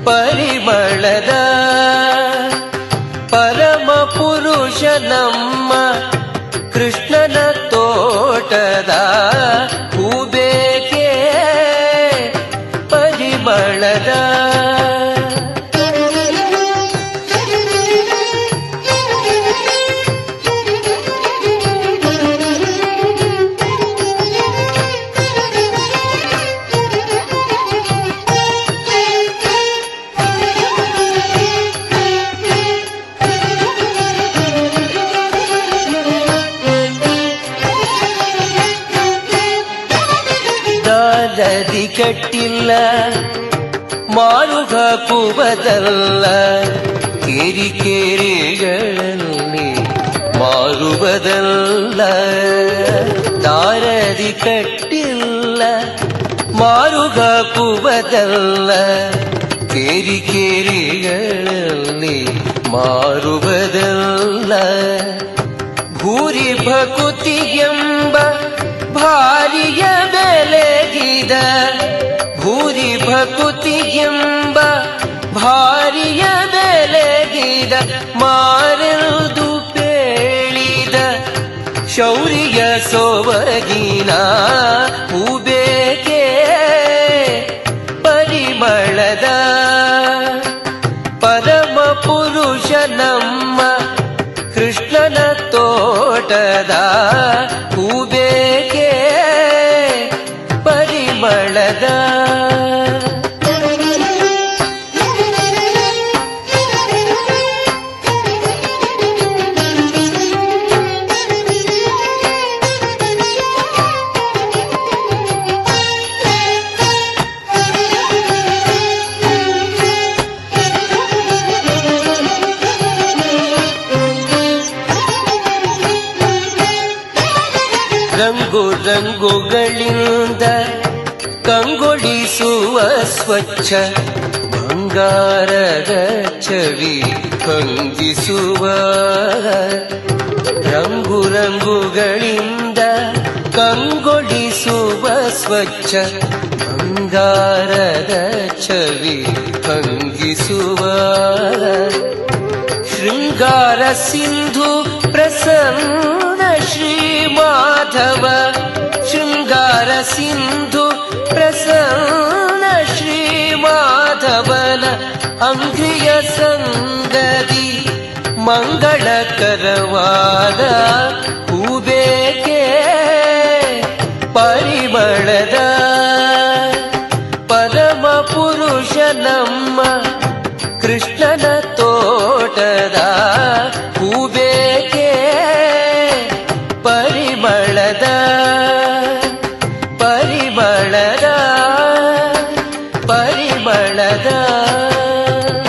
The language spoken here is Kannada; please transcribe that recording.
ಪರಿಮಳದ ಪರಮ ಪುರುಷ ನಮ್ಮ ಕೃಷ್ಣನ ತೋಟದ ಹೂಬೇಕೆ ಪರಿಮಳದ ದಾದದಿ ಕಟ್ಟಿಲ್ಲ ಮಾರುಗ ಕುಬದಲ್ಲ ಕೇರಿ ಕೇರಿಗಳಲ್ಲಿ ಮಾರುವುದಲ್ಲ ದಾರದಿ ಕಟ್ಟಿಲ್ಲ ಮಾರುಗ ಕುಬದಲ್ಲ ಕೇರಿ ಕೇರಿಗಳಲ್ಲಿ ಮಾರುವುದಲ್ಲ ಭೂರಿ ಭಕುತಿ ಎಂಬ ಭಾರಿಯ ಬೆಲೆಗಿದ ಭೂರಿ ಭಕುತಿ ಎಂಬ ಭಾರಿಯ ಬೆಲೆಗಿದ ಮಾರೆದು ಪೇಳಿದ ಶೌರ್ಯ ಸೋವಗಿನ ಹೂಬೇಕೆ ಪರಿಮಳದ ಪರಮ ಪುರುಷ ನಮ್ಮ ಕೃಷ್ಣನ ತೋಟದ ಹೂಬೇಕೆ ಪರಿಮಳದ ರಂಗು ರಂಗುಗಳಿಂದ ಕಂಗೊಳಿಸುವ ಸ್ವಚ್ಛ ಬಂಗಾರದ ಚವಿ ಕಂಗಿಸುವ ರಂಗು ರಂಗುಗಳಿಂದ ಕಂಗೊಳಿಸುವ ಸ್ವಚ್ಛ ಬಂಗಾರದ ಚವಿ ಕಂಗಿಸುವ ಶೃಂಗಾರ ಸಿಂಧು ಪ್ರಸನ್ನ ಶ್ರೀ ಮಾಧವ ಶೃಂಗಾರ ಸಿಂಧು ಪ್ರಸನ್ನ ಶ್ರೀ ಮಾಧವನ ಅಂಗ್ರಿಯ ಸಂಗದಿ ಮಂಗಳಕರವಾದ ಹೂಬೇಕೆ ಪರಿಮಳದ ಪರಮ ಪುರುಷ ನಮ್ಮ ಕೃಷ್ಣನ ತೋಟದ ಹೂಬೇಕೆ ಪರಿಮಳದ